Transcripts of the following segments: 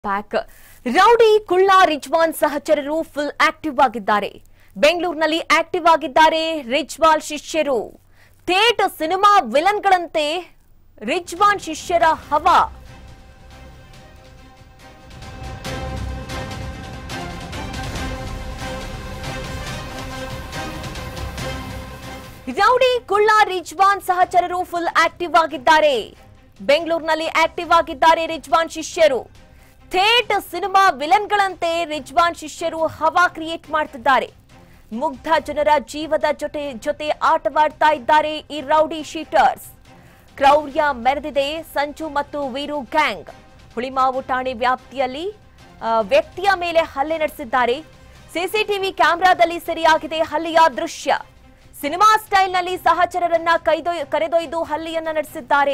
pack rowdy ಕುಳ್ಳ ರಿಜ್ವಾನ್ ಸಹಚರರು full active ಆಗಿದ್ದಾರೆ ಬೆಂಗಳೂರಿನಲ್ಲಿ ಆಕ್ಟಿವ್ ಆಗಿದ್ದಾರೆ ರಿಜ್ವಾಲ್ ಶಿಷ್ಯರು ಥೇಟ್ ಸಿನಿಮಾ ವಿಲನ್ಗಳಂತೆ ರಿಜ್ವಾನ್ ಶಿಷ್ಯರ ಹವಾ ರೌಡಿ ಕುಳ್ಳ ರಿಜ್ವಾನ್ ಸಹಚರರು ಫುಲ್ ಆಕ್ಟಿವ್ ಆಗಿದ್ದಾರೆ ಬೆಂಗಳೂರಿನಲ್ಲಿ ಆಕ್ಟಿವ್ ಆಗಿದ್ದಾರೆ ರಿಜ್ವಾನ್ ಶಿಷ್ಯರು ಥೇಟ್ ಸಿನಿಮಾ ವಿಲನ್ಗಳಂತೆ ರಿಜ್ವಾನ್ ಶಿಷ್ಯರು ಹವಾ ಕ್ರಿಯೇಟ್ ಮಾಡ್ತಿದ್ದಾರೆ ಮುಗ್ಧ ಜನರ ಜೀವದ ಜೊತೆ ಜೊತೆ ಆಟವಾಡ್ತಾ ಇದ್ದಾರೆ ಈ ರೌಡಿ ಶೀಟರ್ಸ್ ಕ್ರೌರ್ಯ ಮೆರೆದಿದೆ ಸಂಚು ಮತ್ತು ವೀರು ಗ್ಯಾಂಗ್ ಹುಳಿಮಾವು ಠಾಣೆ ವ್ಯಾಪ್ತಿಯಲ್ಲಿ ಆ, ವ್ಯಕ್ತಿಯ ಮೇಲೆ ಹಲ್ಲೆ ನಡೆಸಿದ್ದಾರೆ ಸಿಸಿಟಿವಿ ಕ್ಯಾಮೆರಾದಲ್ಲಿ ಸೆರೆಯಾಗಿದೆ ಹಲ್ಲೆಯ ದೃಶ್ಯ ಸಿನಿಮಾ ಸ್ಟೈಲ್ನಲ್ಲಿ ಸಹಚರರನ್ನ ಕೈದೊಯ್ ಕರೆದೊಯ್ದು ಹಲ್ಲೆಯನ್ನ ನಡೆಸಿದ್ದಾರೆ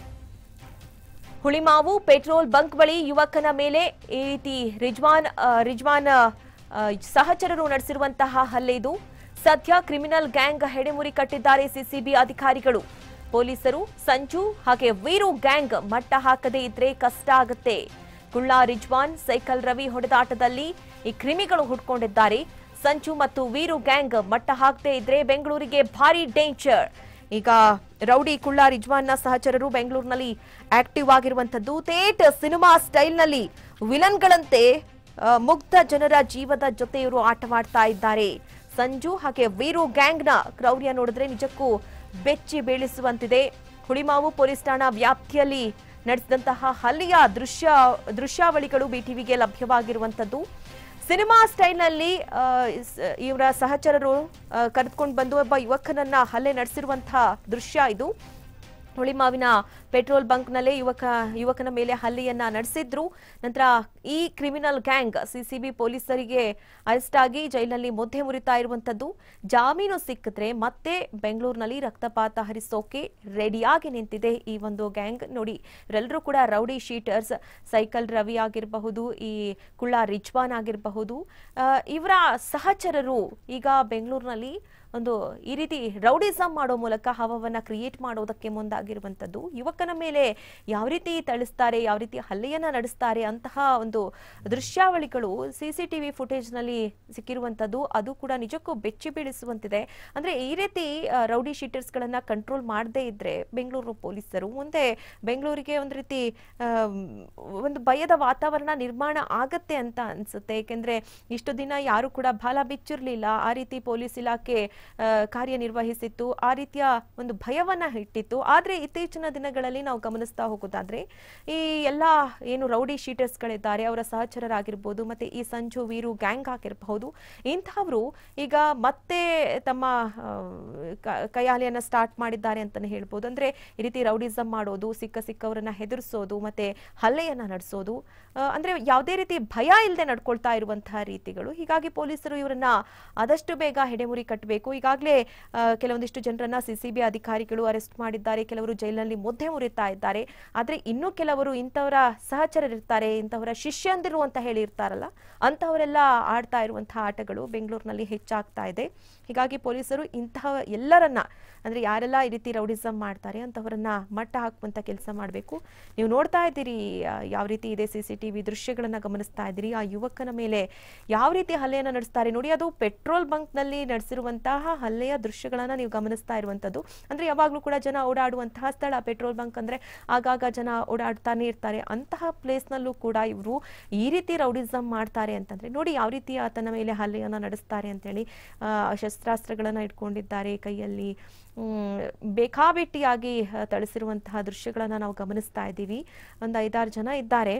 ಹುಳಿಮಾವು ಪೆಟ್ರೋಲ್ ಬಂಕ್ ಬಳಿ ಯುವಕನ ಮೇಲೆ ಈ ರೀತಿ ರಿಜ್ವಾನ್ ಆ, ರಿಜ್ವಾನ್ ಆ, ಸಹಚರರು ನಡೆಸಿರುವಂತಹ ಹಲ್ಲೆ ಇದು ಸದ್ಯ ಕ್ರಿಮಿನಲ್ ಗ್ಯಾಂಗ್ ಹೆಡೆಮುರಿ ಕಟ್ಟಿದ್ದಾರೆ ಸಿಸಿಬಿ ಅಧಿಕಾರಿಗಳು ಪೊಲೀಸರು ಸಂಚು ಹಾಗೆ ವೀರು ಗ್ಯಾಂಗ್ ಮಟ್ಟ ಹಾಕದೇ ಇದ್ರೆ ಕಷ್ಟ ಆಗುತ್ತೆ ಕುಳ್ಳ ರಿಜ್ವಾನ್ ಸೈಕಲ್ ರವಿ ಹೊಡೆದಾಟದಲ್ಲಿ ಈ ಕ್ರಿಮಿಗಳು ಹುಡ್ಕೊಂಡಿದ್ದಾರೆ ಸಂಚು ಮತ್ತು ವೀರು ಗ್ಯಾಂಗ್ ಮಟ್ಟ ಹಾಕದೇ ಇದ್ರೆ ಬೆಂಗಳೂರಿಗೆ ಭಾರಿ ಡೇಂಜರ್ ಈಗ ರೌಡಿ ಕುಳ್ಳ ರಿಜ್ವಾನ್ನ ಸಹಚರರು ಬೆಂಗಳೂರಿನಲ್ಲಿ ಆಕ್ಟಿವ್ ಆಗಿರುವಂತದ್ದು ತೇಟ್ ಸಿನಿಮಾ ಸ್ಟೈಲ್ನಲ್ಲಿ ವಿಲನ್ಗಳಂತೆ ಆ, ಮುಗ್ಧ ಜನರ ಜೀವದ ಜೊತೆ ಇವರು ಆಟವಾಡ್ತಾ ಇದ್ದಾರೆ ಸಂಜು ಹಾಗೆ ವೀರು ಗ್ಯಾಂಗ್ನ ಕ್ರೌರ್ಯ ನೋಡಿದ್ರೆ ನಿಜಕ್ಕೂ ಬೆಚ್ಚಿ ಬೀಳಿಸುವಂತಿದೆ ಹುಳಿಮಾವು ಪೊಲೀಸ್ ಠಾಣಾ ವ್ಯಾಪ್ತಿಯಲ್ಲಿ ನಡೆಸಿದಂತಹ ಹಲ್ಲೆಯ ದೃಶ್ಯ ದೃಶ್ಯಾವಳಿಗಳು ಬಿಟಿವಿಗೆ ಲಭ್ಯವಾಗಿರುವಂತದ್ದು ಸಿನಿಮಾ ಸ್ಟೈಲ್ನಲ್ಲಿ ಆ, ಸ- ಇವರ ಸಹಚರರು ಕರೆದುಕೊಂಡು ಬಂದು ಒಬ್ಬ ಯುವಕನನ್ನ ಹಲ್ಲೆ ನಡೆಸಿರುವಂತಹ ದೃಶ್ಯ ಇದು ಹುಳಿಮಾವಿನ ಪೆಟ್ರೋಲ್ ಬಂಕ್ನಲ್ಲೇ ಯುವಕ ಯುವಕನ ಮೇಲೆ ಹಲ್ಲೆಯನ್ನ ನಡೆಸಿದ್ರು ನಂತರ ಈ ಕ್ರಿಮಿನಲ್ ಗ್ಯಾಂಗ್ ಸಿಸಿಬಿ ಪೊಲೀಸರಿಗೆ ಅರೆಸ್ಟ್ ಆಗಿ ಜೈಲಿನಲ್ಲಿ ಮುದ್ದೆ ಮುರಿತಾ ಇರುವಂತದ್ದು ಜಾಮೀನು ಸಿಕ್ಕಿದ್ರೆ ಮತ್ತೆ ಬೆಂಗಳೂರಿನಲ್ಲಿ ರಕ್ತಪಾತ ಹರಿಸೋಕೆ ರೆಡಿಯಾಗಿ ನಿಂತಿದೆ ಈ ಒಂದು ಗ್ಯಾಂಗ್ ನೋಡಿ ಇವರೆಲ್ಲರೂ ಕೂಡ ರೌಡಿ ಶೀಟರ್ಸ್ ಸೈಕಲ್ ರವಿ ಆಗಿರಬಹುದು ಈ ಕುಳ್ಳ ರಿಜ್ವಾನ್ ಆಗಿರಬಹುದು ಆ, ಇವರ ಸಹಚರರು ಈಗ ಬೆಂಗಳೂರಿನಲ್ಲಿ ಒಂದು ಈ ರೀತಿ ರೌಡಿಸಮ್ ಮಾಡೋ ಮೂಲಕ ಹವವನ್ನ ಕ್ರಿಯೇಟ್ ಮಾಡೋದಕ್ಕೆ ಮುಂದಾಗಿರುವಂತದ್ದು ಯುವಕನ ಮೇಲೆ ಯಾವ ರೀತಿ ತಳಿಸ್ತಾರೆ ಯಾವ ರೀತಿ ಹಲ್ಲೆಯನ್ನ ನಡೆಸ್ತಾರೆ ಅಂತಹ ಒಂದು ದೃಶ್ಯಾವಳಿಗಳು ಸಿಸಿಟಿವಿ ಫುಟೇಜ್ ನಲ್ಲಿ ಸಿಕ್ಕಿರುವಂತದ್ದು ಅದು ಕೂಡ ನಿಜಕ್ಕೂ ಬೆಚ್ಚಿ ಬೀಳಿಸುವಂತಿದೆ ಅಂದ್ರೆ ಈ ರೀತಿ ಆ, ರೌಡಿ ಶೀಟರ್ಸ್ ಗಳನ್ನ ಕಂಟ್ರೋಲ್ ಮಾಡದೇ ಇದ್ರೆ ಬೆಂಗಳೂರು ಪೊಲೀಸರು ಮುಂದೆ ಬೆಂಗಳೂರಿಗೆ ಒಂದು ರೀತಿ ಆಮ್, ಒಂದು ಭಯದ ವಾತಾವರಣ ನಿರ್ಮಾಣ ಆಗತ್ತೆ ಅಂತ ಅನ್ಸುತ್ತೆ ಏಕೆಂದ್ರೆ ಇಷ್ಟು ದಿನ ಯಾರು ಕೂಡ ಬಾಲ ಬಿಚ್ಚಿರ್ಲಿಲ್ಲ ಆ ರೀತಿ ಪೊಲೀಸ್ ಇಲಾಖೆ ಆ, ಕಾರ್ಯನಿರ್ವಹಿಸಿತ್ತು ಆ ರೀತಿಯ ಒಂದು ಭಯವನ್ನ ಇಟ್ಟಿತ್ತು ಆದ್ರೆ ಇತ್ತೀಚಿನ ದಿನಗಳಲ್ಲಿ ನಾವು ಗಮನಿಸ್ತಾ ಹೋಗೋದಾದ್ರೆ ಈ ಎಲ್ಲ ಏನು ರೌಡಿ ಶೀಟರ್ಸ್ಗಳಿದ್ದಾರೆ ಅವರ ಸಹಚರರಾಗಿರ್ಬೋದು ಮತ್ತೆ ಈ ಸಂಜು ವೀರು ಗ್ಯಾಂಗ್ ಆಗಿರಬಹುದು ಇಂಥವರು ಈಗ ಮತ್ತೆ ತಮ್ಮ ಆ, ಕ- ಕೈಯಾಲೆಯನ್ನ ಸ್ಟಾರ್ಟ್ ಮಾಡಿದ್ದಾರೆ ಅಂತಾನೆ ಹೇಳ್ಬೋದು ಅಂದ್ರೆ ಈ ರೀತಿ ರೌಡಿಸಮ್ ಮಾಡೋದು ಸಿಕ್ಕ ಸಿಕ್ಕವರನ್ನ ಹೆದರ್ಸೋದು ಮತ್ತೆ ಹಲ್ಲೆಯನ್ನ ನಡೆಸೋದು ಆ, ಅಂದ್ರೆ ಯಾವುದೇ ರೀತಿ ಭಯ ಇಲ್ಲದೆ ನಡ್ಕೊಳ್ತಾ ಇರುವಂತಹ ರೀತಿಗಳು ಹೀಗಾಗಿ ಪೊಲೀಸರು ಇವರನ್ನ ಆದಷ್ಟು ಬೇಗ ಹೆಡೆಮುರಿ ಕಟ್ಟಬೇಕು ಈಗಾಗಲೇ ಕೆಲವೊಂದಿಷ್ಟು ಜನರನ್ನ ಸಿಸಿಬಿ ಅಧಿಕಾರಿಗಳು ಅರೆಸ್ಟ್ ಮಾಡಿದ್ದಾರೆ ಕೆಲವರು ಜೈಲಿನಲ್ಲಿ ಮುದ್ದೆ ಮುರಿತಾ ಇದ್ದಾರೆ ಆದ್ರೆ ಇನ್ನೂ ಕೆಲವರು ಇಂಥವರ ಸಹಚರರಿರ್ತಾರೆ ಇಂಥವರ ಶಿಷ್ಯಂದಿರು ಅಂತ ಹೇಳಿ ಇರ್ತಾರಲ್ಲ ಅಂತಹವರೆಲ್ಲ ಆಡ್ತಾ ಇರುವಂತಹ ಆಟಗಳು ಬೆಂಗಳೂರಿನಲ್ಲಿ ಹೆಚ್ಚಾಗ್ತಾ ಇದೆ ಹೀಗಾಗಿ ಪೊಲೀಸರು ಇಂತಹ ಎಲ್ಲರನ್ನ ಅಂದ್ರೆ ಯಾರೆಲ್ಲ ಈ ರೀತಿ ರೌಡಿಸಮ್ ಮಾಡ್ತಾರೆ ಅಂತವರನ್ನ ಮಟ್ಟ ಹಾಕುವಂತ ಕೆಲಸ ಮಾಡಬೇಕು ನೀವು ನೋಡ್ತಾ ಇದ್ದೀರಿ ಆ, ಯಾವ ರೀತಿ ಇದೆ ಸಿ ಸಿ ಟಿವಿ ದೃಶ್ಯಗಳನ್ನ ಗಮನಿಸ್ತಾ ಇದ್ದೀರಿ ಆ ಯುವಕನ ಮೇಲೆ ಯಾವ ರೀತಿ ಹಲ್ಲೆಯನ್ನ ನಡೆಸ್ತಾರೆ ನೋಡಿ ಅದು ಪೆಟ್ರೋಲ್ ಬಂಕ್ನಲ್ಲಿ ನಡೆಸಿರುವಂತಹ ಹಲ್ಲೆಯ ದೃಶ್ಯಗಳನ್ನ ನೀವು ಗಮನಿಸ್ತಾ ಇರುವಂತದ್ದು ಅಂದ್ರೆ ಯಾವಾಗಲೂ ಕೂಡ ಜನ ಓಡಾಡುವಂತಹ ಸ್ಥಳ ಪೆಟ್ರೋಲ್ ಬಂಕ್ ಅಂದ್ರೆ ಆಗಾಗ ಜನ ಓಡಾಡ್ತಾನೆ ಇರ್ತಾರೆ ಅಂತಹ ಪ್ಲೇಸ್ನಲ್ಲೂ ಕೂಡ ಇವರು ಈ ರೀತಿ ರೌಡಿಸಮ್ ಮಾಡ್ತಾರೆ ಅಂತಂದ್ರೆ ನೋಡಿ ಯಾವ ರೀತಿ ಆತನ ಮೇಲೆ ಹಲ್ಲೆಯನ್ನ ನಡೆಸ್ತಾರೆ ಅಂತೇಳಿ ಆ, ಶಸ್ತ್ರಾಸ್ತ್ರಗಳನ್ನ ಇಟ್ಕೊಂಡಿದ್ದಾರೆ ಕೈಯಲ್ಲಿ ಮ್, ಬೇಕಾಬಿಟ್ಟಿಯಾಗಿ ಆ, ಥಳಿಸಿರುವಂತಹ ದೃಶ್ಯಗಳನ್ನ ನಾವು ಗಮನಿಸ್ತಾ ಇದ್ದೀವಿ ಒಂದು ಐದಾರು ಜನ ಇದ್ದಾರೆ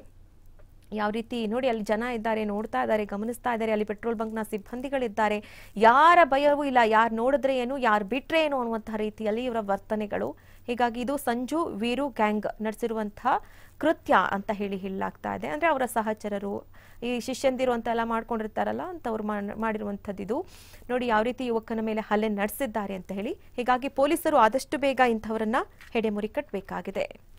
ಯಾವ ರೀತಿ ನೋಡಿ ಅಲ್ಲಿ ಜನ ಇದ್ದಾರೆ ನೋಡ್ತಾ ಇದ್ದಾರೆ ಗಮನಿಸ್ತಾ ಇದ್ದಾರೆ ಅಲ್ಲಿ ಪೆಟ್ರೋಲ್ ಬಂಕ್ನ ಸಿಬ್ಬಂದಿಗಳಿದ್ದಾರೆ ಯಾರ ಭಯವೂ ಇಲ್ಲ ಯಾರು ನೋಡಿದ್ರೆ ಏನು ಯಾರು ಬಿಟ್ರೆ ಏನು ಅನ್ನುವಂತಹ ರೀತಿಯಲ್ಲಿ ಇವರ ವರ್ತನೆಗಳು ಹೀಗಾಗಿ ಇದು ಸಂಜು ವೀರು ಗ್ಯಾಂಗ್ ನಡೆಸಿರುವಂತಹ ಕೃತ್ಯ ಅಂತ ಹೇಳಿ ಹೇಳಲಾಗ್ತಾ ಇದೆ ಅಂದ್ರೆ ಅವರ ಸಹಚರರು ಈ ಶಿಷ್ಯಂದಿರು ಅಂತೆಲ್ಲ ಮಾಡ್ಕೊಂಡಿರ್ತಾರಲ್ಲ ಅಂತವ್ರು ಮಾಡ್- ಮಾಡಿರುವಂಥದ್ದು ಇದು ನೋಡಿ ಯಾವ ರೀತಿ ಯುವಕನ ಮೇಲೆ ಹಲ್ಲೆ ನಡೆಸಿದ್ದಾರೆ ಅಂತ ಹೇಳಿ ಹೀಗಾಗಿ ಪೊಲೀಸರು ಆದಷ್ಟು ಬೇಗ ಇಂಥವರನ್ನ ಹೆಡೆಮುರಿ ಕಟ್ಟಬೇಕಾಗಿದೆ